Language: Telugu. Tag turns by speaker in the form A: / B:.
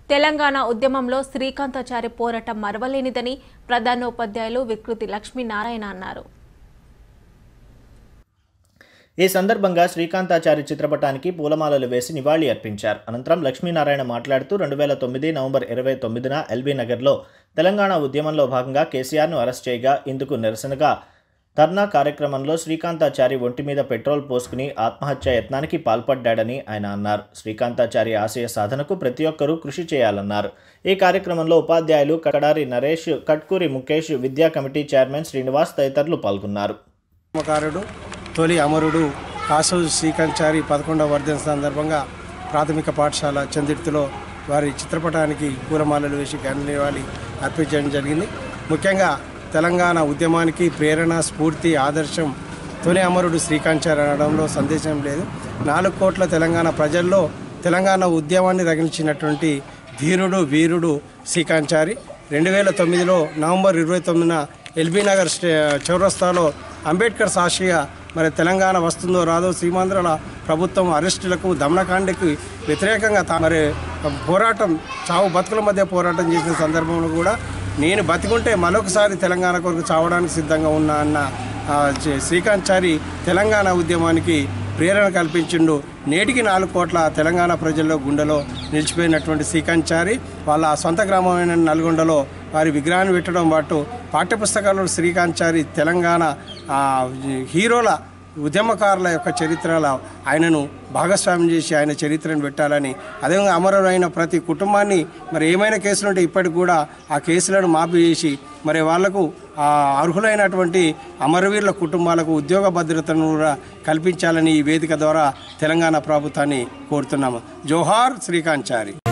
A: తెలంగాణ ఉద్యమంలో శ్రీకాంతాచారి పోరాటం మరవలేనిదని ప్రధానోపాధ్యాయులు వికృతి లక్ష్మీనారాయణ అన్నారు
B: ఈ సందర్భంగా శ్రీకాంతాచారి చిత్రపటానికి పూలమాలలు వేసి నివాళి అర్పించారు అనంతరం లక్ష్మీనారాయణ మాట్లాడుతూ రెండు వేల తొమ్మిది నవంబర్ ఇరవై తొమ్మిదిన ఎల్బీ నగర్లో తెలంగాణ ఉద్యమంలో భాగంగా కేసీఆర్ను అరెస్ట్ చేయగా ఇందుకు నిరసనగా ధర్నా కార్యక్రమంలో శ్రీకాంతాచారి ఒంటి మీద పెట్రోల్ పోసుకుని ఆత్మహత్య యత్నానికి పాల్పడ్డాడని ఆయన అన్నారు శ్రీకాంతాచారి ఆశయ సాధనకు ప్రతి ఒక్కరూ కృషి చేయాలన్నారు ఈ కార్యక్రమంలో ఉపాధ్యాయులు కడారి నరేష్ కట్కూరి ముఖేష్ విద్యా కమిటీ చైర్మన్ శ్రీనివాస్ తదితరులు పాల్గొన్నారు
C: ఉద్యమకారుడు తొలి అమరుడు కాసోజు శ్రీకాంచారి పదకొండవ వర్ధన సందర్భంగా ప్రాథమిక పాఠశాల చందిర్తిలో వారి చిత్రపటానికి పూలమాలలు వేసి ఘననివాళి అర్పించడం జరిగింది ముఖ్యంగా తెలంగాణ ఉద్యమానికి ప్రేరణ స్ఫూర్తి ఆదర్శం తొలి అమరుడు శ్రీకాంచారి అనడంలో సందేశం లేదు నాలుగు కోట్ల తెలంగాణ ప్రజల్లో తెలంగాణ ఉద్యమాన్ని రగిల్చినటువంటి ధీరుడు వీరుడు శ్రీకాంచారి రెండు వేల తొమ్మిదిలో నవంబర్ ఇరవై తొమ్మిదిన ఎల్బీ నగర్ స్టే చౌరస్తాలో అంబేద్కర్ సాక్షిగా మరి తెలంగాణ వస్తుందో రాదో సీమాంధ్రల ప్రభుత్వం అరెస్టులకు దమనకాండకి వ్యతిరేకంగా తా- మరి పోరాటం చావు బతుకుల మధ్య పోరాటం చేసిన సందర్భంలో కూడా నేను బతికుంటే మరొకసారి తెలంగాణ కొరకు చావడానికి సిద్ధంగా ఉన్నా అన్న ఆ, శ్రీ- శ్రీకాంత్ చారి తెలంగాణ ఉద్యమానికి ప్రేరణ కల్పించిండు నేటికి నాలుగు కోట్ల తెలంగాణ ప్రజల్లో గుండెలో నిలిచిపోయినటువంటి శ్రీకాంత్ చారి వాళ్ళ సొంత గ్రామమైన నల్గొండలో వారి విగ్రహాన్ని పెట్టడం పాటు పాఠ్యపుస్తకాల్లో శ్రీకాంత్ చారి తెలంగాణ ఆ, హీరోల ఉద్యమకారుల యొక్క చరిత్రలో ఆయనను భాగస్వామ్యం చేసి ఆయన చరిత్రను పెట్టాలని అదేవిధంగా అమరులైన ప్రతి కుటుంబాన్ని మరి ఏమైనా కేసులు ఉంటే ఇప్పటికి కూడా ఆ కేసులను మాఫీ చేసి మరి వాళ్లకు ఆ అర్హులైనటువంటి అమరవీరుల కుటుంబాలకు ఉద్యోగ భద్రతను కూడా కల్పించాలని ఈ వేదిక ద్వారా తెలంగాణ ప్రభుత్వాన్ని కోరుతున్నాము జోహార్ శ్రీకాంత్ చారి